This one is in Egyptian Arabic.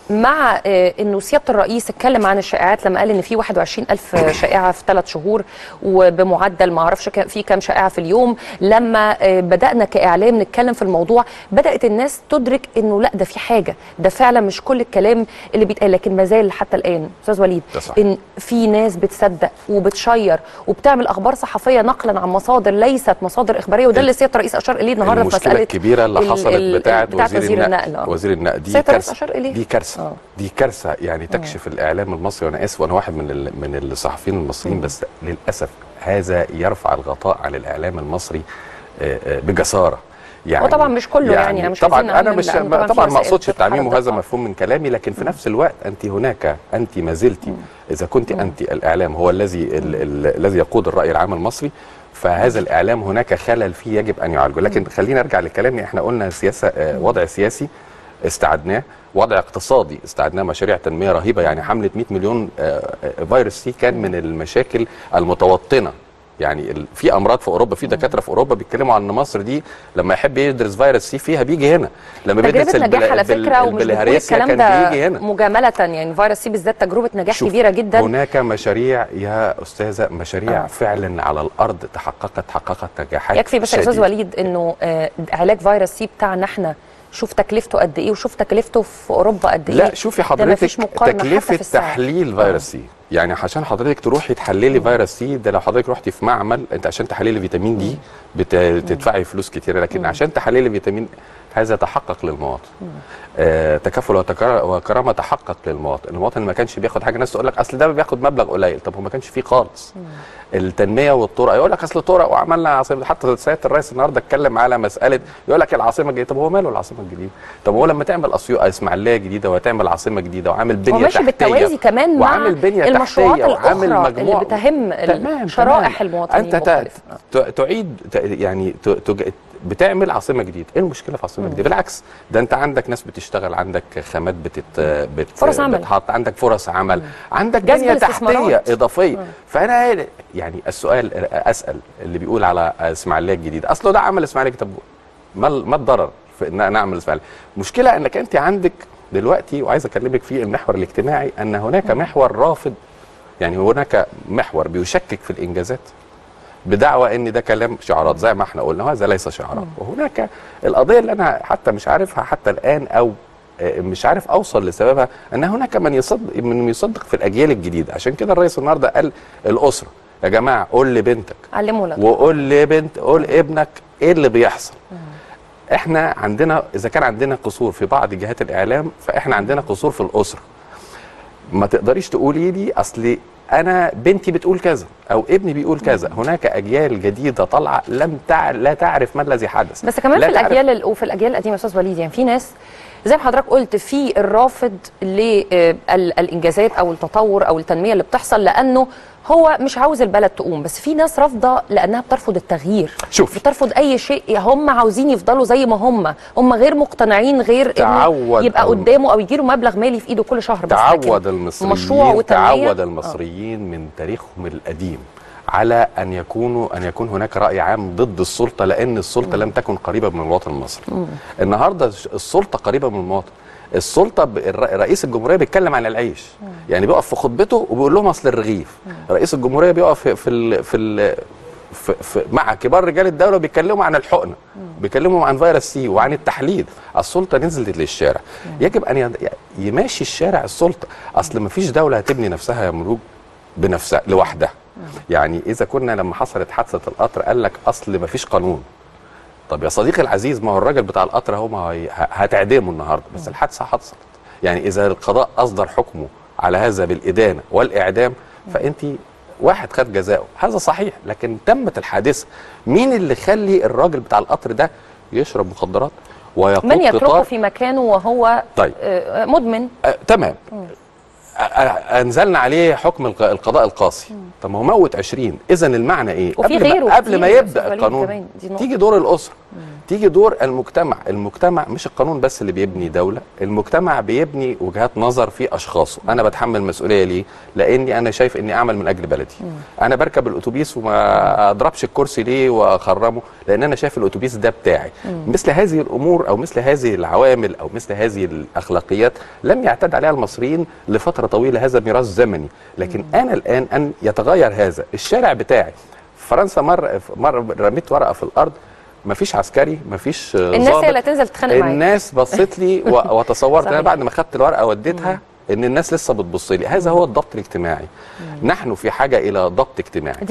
مع آه، انه سياده الرئيس اتكلم عن الشائعات لما قال ان في 21 الف شائعه في ثلاث شهور وبمعدل ما اعرفش كا- في كام شائعه في اليوم لما آه، بدانا كاعلام نتكلم في الموضوع بدات الناس تدرك انه لا ده في حاجه ده فعلا مش كل الكلام اللي بيتقال لكن ما زال حتى الان استاذ وليد ده صح. ان في ناس بتصدق وبتشير وبتعمل اخبار صحفيه نقلا عن مصادر ليست مصادر اخباريه وده اللي سياده الرئيس اشار اليه النهارده في المشكله مساله الكبيره اللي ال- حصلت ال- بتاعه بتاعت وزير, النقل آه. وزير النقل دي سيادة الرئيس كارثه أشار إليه. دي كارثه آه. دي كارثه يعني تكشف الاعلام المصري وانا اسف وانا واحد من ال- من الصحفيين المصريين بس للاسف هذا يرفع الغطاء عن الاعلام المصري آه، آه، بجساره يعني وطبعا مش كله يعني، أنا مش طبعا عايزين انا نعمم، مش لأن طبعاً في طبعا ما وسائل اقصدش التعميم بتتحرك وهذا آه. مفهوم من كلامي لكن في نفس الوقت انت هناك انت ما زلت اذا كنت انت الاعلام هو الذي ال- ال- الذي يقود الراي العام المصري فهذا الاعلام هناك خلل فيه يجب ان يعالجه لكن خلينا نرجع لكلامي احنا قلنا سياسه آه، وضع سياسي استعدناه وضع اقتصادي استعدناه مشاريع تنميه رهيبه يعني حمله 100 مليون آه، آه، فيروس سي كان من المشاكل المتوطنه يعني ال- في امراض في اوروبا في دكاتره في اوروبا بيتكلموا عن ان مصر دي لما يحب يدرس فيروس سي فيها بيجي هنا لما بيدرس تجربه نجاح البل- على البل- فكره ومش بتقول البلهارسيا الكلام كان ده بيجي هنا مجامله يعني فيروس سي بالذات تجربه نجاح شوف، كبيره جدا هناك مشاريع يا استاذه مشاريع آه. آه. فعلا على الارض تحققت حققت نجاحات يكفي بس يا استاذ شديدة. وليد انه آه، علاج فيروس سي بتاعنا احنا شوف تكلفته قد ايه وشوف تكلفته في اوروبا قد ايه لا شوفي ده مفيش حضرتك مقارنة حتى تكلفه في السعر. تحليل فيروس سي يعني عشان حضرتك تروحي تحللي فيروس سي ده لو حضرتك رحتي في معمل انت عشان تحللي فيتامين دي بتدفعي فلوس كتيره لكن عشان تحللي فيتامين هذا تحقق للمواطن آه تكافل وتكر- وكرامه تحقق للمواطن المواطن اللي ما كانش بياخد حاجه الناس تقول لك اصل ده بياخد مبلغ قليل طب هو ما كانش فيه خالص التنميه والطرق يقول لك اصل طرق وعملنا عاصمه حتى سياده الرئيس النهارده اتكلم على مساله يقول لك العاصمه الجديده طب هو ماله العاصمه الجديده طب هو لما تعمل اسيوط اسماعيليه جديده وهتعمل عاصمه جديده وعامل هو بنيه ماشي تحتيه بالتوازي كمان مع وعامل بنيه المشروعات تحتيه وعامل الاخرى مجموعه اللي بتهم تمام شرائح تمام. المواطنين انت ت- المختلفة. ت- تعيد ت- يعني ت- تج- بتعمل عاصمه جديده ايه المشكله في عاصمه جديده بالعكس ده انت عندك ناس بتشتغل عندك خامات بتت بت فرص عمل. بتحط عندك فرص عمل عندك جذب بنيه تحتيه الاستثمارات. اضافيه فانا يعني السؤال اسال اللي بيقول على اسماعيليه الجديده اصله ده عمل اسماعيليه طب ما ال- ما الضرر في ان انا اعمل اسماعيليه المشكله انك انت عندك دلوقتي وعايز اكلمك في المحور الاجتماعي ان هناك محور رافض يعني هناك محور بيشكك في الانجازات بدعوى ان ده كلام شعارات زي ما احنا قلنا وهذا ليس شعارات وهناك القضيه اللي انا حتى مش عارفها حتى الان او آه، مش عارف اوصل لسببها ان هناك من يصدق من يصدق في الاجيال الجديده عشان كده الرئيس النهارده قال الاسره يا جماعه قول لبنتك علموا لك وقول لبنت قول ابنك ايه اللي بيحصل احنا عندنا اذا كان عندنا قصور في بعض جهات الاعلام فاحنا عندنا قصور في الاسره ما تقدريش تقولي لي اصل انا بنتي بتقول كذا او ابني بيقول كذا هناك اجيال جديده طالعه لم تع... لا تعرف ما الذي حدث بس كمان لا في تعرف- الاجيال ال- وفي الاجيال القديمه يا استاذ وليد يعني في ناس زي ما حضرتك قلت في الرافض للانجازات او التطور او التنميه اللي بتحصل لانه هو مش عاوز البلد تقوم بس في ناس رافضه لانها بترفض التغيير شوف. بترفض اي شيء هم عاوزين يفضلوا زي ما هم هم غير مقتنعين غير إنه تعود يبقى الم- قدامه او يجيله مبلغ مالي في ايده كل شهر بس لكن تعود المصريين مشروع وتنميه تعود آه. المصريين من تاريخهم القديم على ان يكونوا ان يكون هناك راي عام ضد السلطه لان السلطه لم تكن قريبه من الوطن المصري. النهارده السلطه قريبه من المواطن. السلطه ب- الر- رئيس الجمهوريه بيتكلم عن العيش يعني بيقف في خطبته وبيقول لهم اصل الرغيف رئيس الجمهوريه بيقف في في ال في, ال في, في مع كبار رجال الدوله بيتكلموا عن الحقنه بيتكلموا عن فيروس سي وعن التحليل السلطه نزلت للشارع يجب ان يد- يماشي الشارع السلطه اصل ما فيش دوله هتبني نفسها يا ملوك بنفسها لوحدها يعني اذا كنا لما حصلت حادثه القطر قال لك اصل ما فيش قانون طب يا صديقي العزيز ما هو الراجل بتاع القطر اهو ما هي- ه- هتعدمه النهارده بس الحادثه حصلت يعني اذا القضاء اصدر حكمه على هذا بالادانه والاعدام فانت واحد خد جزاؤه هذا صحيح لكن تمت الحادثه مين اللي خلي الراجل بتاع القطر ده يشرب مخدرات ويقود من يتركه قطار في مكانه وهو طيب. آه، مدمن آه، تمام آه، آه، انزلنا عليه حكم الق- القضاء القاسي طب ما هو موت 20 اذا المعنى ايه وفي قبل غيره ما قبل ما كتير يا يبدا أستاذ وليد القانون كمان، دي نقطة. تيجي دور الاسره تيجي دور المجتمع المجتمع مش القانون بس اللي بيبني دولة المجتمع بيبني وجهات نظر في أشخاصه أنا بتحمل مسؤولية ليه لأني أنا شايف أني أعمل من أجل بلدي أنا بركب الأتوبيس وما أضربش الكرسي ليه وأخرمه لأن أنا شايف الأتوبيس ده بتاعي مثل هذه الأمور أو مثل هذه العوامل أو مثل هذه الأخلاقيات لم يعتد عليها المصريين لفترة طويلة هذا ميراث زمني لكن أنا الآن أن يتغير هذا الشارع بتاعي فرنسا مر مر رميت ورقة في الأرض مفيش عسكري مفيش آه، الناس ضابط. هي اللي هتنزل تتخانق معاك الناس بصت لي و- وتصورت انا صحيح. بعد ما خدت الورقه وديتها ان الناس لسه بتبص لي هذا هو الضبط الاجتماعي نحن في حاجه الى ضبط اجتماعي